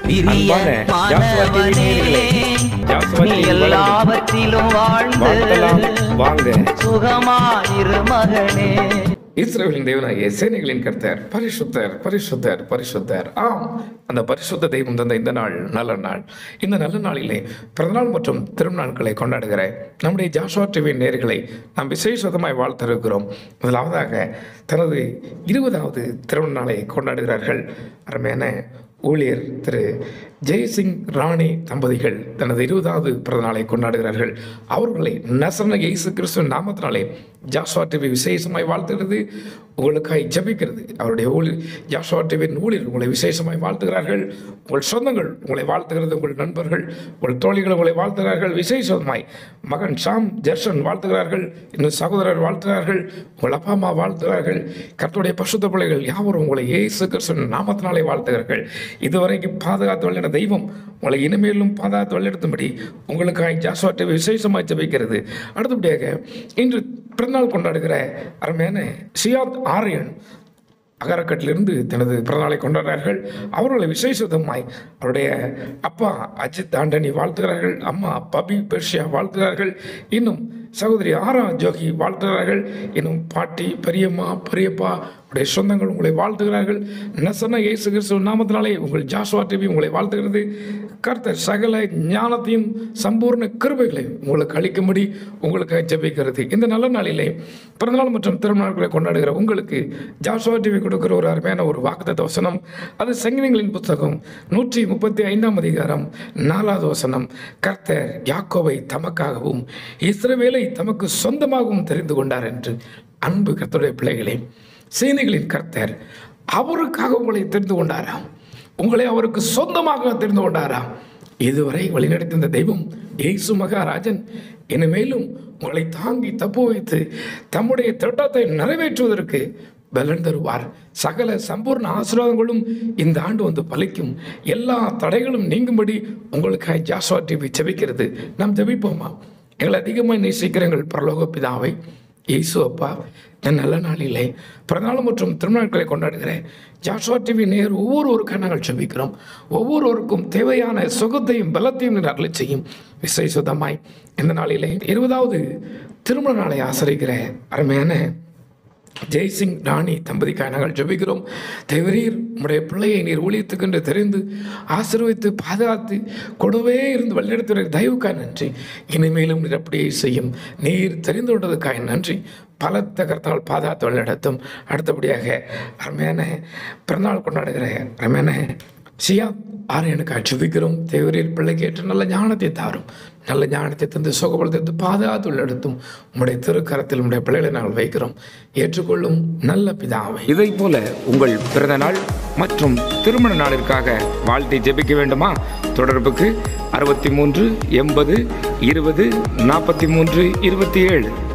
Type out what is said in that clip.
அன்பான ஜாஸ்வா டிவி நேயர்களே, ஜாஸ்வா நீ டிவி வளர்ந்து எல்லாவற்றிலும் வாழ்த்தலாம் வாழ்ந்து வாங்க சுகமாயிரு மகனே இஸ்ரவேலின் தேவனாகிய சேனைகளின் கர்த்தர் பரிசுத்தர் பரிசுத்தர் பரிசுத்தர் ஆம் அந்த பரிசுத்த தெய்வம் தந்த இந்த நாள் நல்ல நாள் இந்த நல்ல நாளிலே பிறந்தநாள் மற்றும் திருநாட்களை கொண்டாடுகிற நம்முடைய ஜாஷுவா டிவி நேர்களை நாம் விசேஷமாய் வாழ்த்திருக்கிறோம் முதலாவதாக தனது இருபதாவது திருமண நாளை கொண்டாடுகிறார்கள் அருமையான ஊழியர் திரு ஜெயசிங் ராணி தம்பதிகள் தனது இருபதாவது பிறந்தநாளை கொண்டாடுகிறார்கள் அவர்களை நசன இயேசு கிறிஸ்துவ நாமத்தினாலே ஜாஸ்வா டிவி விசேஷமாய் வாழ்த்துகிறது உங்களுக்காய் ஜபிக்கிறது அவருடைய ஊழி ஜாஸ்வா டிவியின் ஊழியர் உங்களை விசேஷமாய் வாழ்த்துகிறார்கள் உங்கள் சொந்தங்கள் உங்களை வாழ்த்துகிறது உங்கள் நண்பர்கள் உங்கள் தோழிகள் உங்களை வாழ்த்துகிறார்கள் விசேஷமாய் மகன் ஷாம் ஜெர்ஷன் வாழ்த்துகிறார்கள் இன்னும் சகோதரர் வாழ்த்துகிறார்கள் உங்கள் அப்பா அம்மா வாழ்த்துகிறார்கள் கர்த்தருடைய பசுத்த பிள்ளைகள் யாவரும் உங்களை இயேசு கிறிஸ்துவின் நாமத்தினாலே வாழ்த்துகிறார்கள் இதுவரைக்கும் பாதுகாத்து வழியான தெய்வம் உங்களை இனிமேலும் பாதுகாத்து வழிநடத்தும்படி உங்களுக்காக ஜாஸ்வா டிவி விசேஷமாய் ஜபிக்கிறது அடுத்தபடியாக இன்று பிறந்தநாள் கொண்டாடுகிற அருமையான சியாத் ஆரியன் அகரக்கட்டிலிருந்து தனது பிறந்தநாளை கொண்டாடுறார்கள் அவர்களை விசேஷமாய் அவருடைய அப்பா அஜித் ஆண்டனி வாழ்த்துகிறார்கள் அம்மா பபி பெர்ஷியா வாழ்த்துகிறார்கள் இன்னும் சகோதரி ஆரா ஜோகி வாழ்த்துகிறார்கள் இன்னும் பாட்டி பெரியம்மா பெரியப்பா உடைய சொந்தங்கள் உங்களை வாழ்த்துகிறார்கள் நசன இயேசு கிறிஸ்துவ நாமத்தினாலே உங்கள் ஜாஸ்வா டிவி உங்களை வாழ்த்துகிறது கர்த்தர் சகல ஞானத்தையும் சம்பூர்ண கிருபைகளை உங்களுக்கு அளிக்கும்படி உங்களுக்கு ஜெபிக்கிறது இந்த நல்ல நாளிலே பிறந்தநாள் மற்றும் திருநாட்களை கொண்டாடுகிற உங்களுக்கு ஜாஸ்வா டிவி கொடுக்கிற ஒரு அருமையான ஒரு வாக்குத்த வசனம் அது சங்கீதங்களின் புத்தகம் நூற்றி முப்பத்தி ஐந்தாம் அதிகாரம் நாலாவது வசனம் கர்த்தர் யாக்கோவை தமக்காகவும் இஸ்ரவேலை தமக்கு சொந்தமாகவும் தெரிந்து கொண்டார் என்று அன்பு கர்த்தருடைய பிள்ளைகளே சேனைகளின் கர்த்தர் அவருக்காக உங்களை தெரிந்து கொண்டாராம் உங்களை அவருக்கு சொந்தமாக தெரிந்து கொண்டாராம் இதுவரை வழிநடத்திய இந்த தெய்வம் இயேசு மகாராஜன் இனிமேலும் உங்களை தாங்கி தப்பு வைத்து தம்முடைய திட்டத்தை நிறைவேற்றுவதற்கு பலன் தருவார் சகல சம்பூர்ண ஆசீர்வாதங்களும் இந்த ஆண்டு வந்து பலிக்கும் எல்லா தடைகளும் நீங்கும்படி உங்களுக்காக ஜாஸ்வா டிவி ஜெபிக்கிறது நாம் ஜெபிப்போமா எங்களை அதிகமாக நேசிக்கிற எங்கள் பரலோக பிதாவை இயேசு அப்பா இந்த நல்ல நாளிலே பிறந்தநாள் மற்றும் திருநாட்களை கொண்டாடுகிறேன் ஜாஷுவா டிவி நேர் ஒவ்வொருவருக்காக நாங்கள் ஜெபிக்கிறோம் ஒவ்வொருவருக்கும் தேவையான சுகத்தையும் பலத்தையும் நீர் அருளி செய்யும் விசேஷதமாய் இந்த நாளிலே இருபதாவது திருமண நாளை ஆசரிக்கிற அருமையான ஜெய்சிங் ராணி தம்பதிக்காக நாங்கள் ஜெபிக்கிறோம் தேவரீர் உம்முடைய பிள்ளையை நீர் ஊழியத்துக்கென்று தெரிந்து ஆசீர்வதித்து பாதுகாத்து கொடுவே இருந்து வழிநடத்துகிற தயவுக்காக நன்றி இனிமேலும் நீர் அப்படியே செய்யும் நீர் தெரிந்து கொண்டதுக்காக நன்றி பலத்த கருத்தால் பாதுகாத்து வழிநடத்தும் அடுத்தபடியாக அருமையான பிறந்தநாள் கொண்டாடுகிற அருமையான சியா ஆரியனுக்கு ஜெபிக்கிறோம் தேவரீர் பிள்ளைக்கு ஏற்ற நல்ல ஞானத்தை தாரும் நல்ல ஞானத்தை தந்து சுகபலத்தை பாதுகாத்து உள்ளெடுத்தும் உம்முடைய திருக்கரத்தில் உம்முடைய பிள்ளைகளை நாங்கள் வைக்கிறோம் ஏற்றுக்கொள்ளும் நல்ல பிதாவை இதை போல உங்கள் பிறந்த நாள் மற்றும் திருமண நாளிற்காக வாழ்த்தை ஜெபிக்க வேண்டுமா தொடர்புக்கு அறுபத்தி மூன்று எண்பது இருபது நாற்பத்தி மூன்று இருபத்தி ஏழு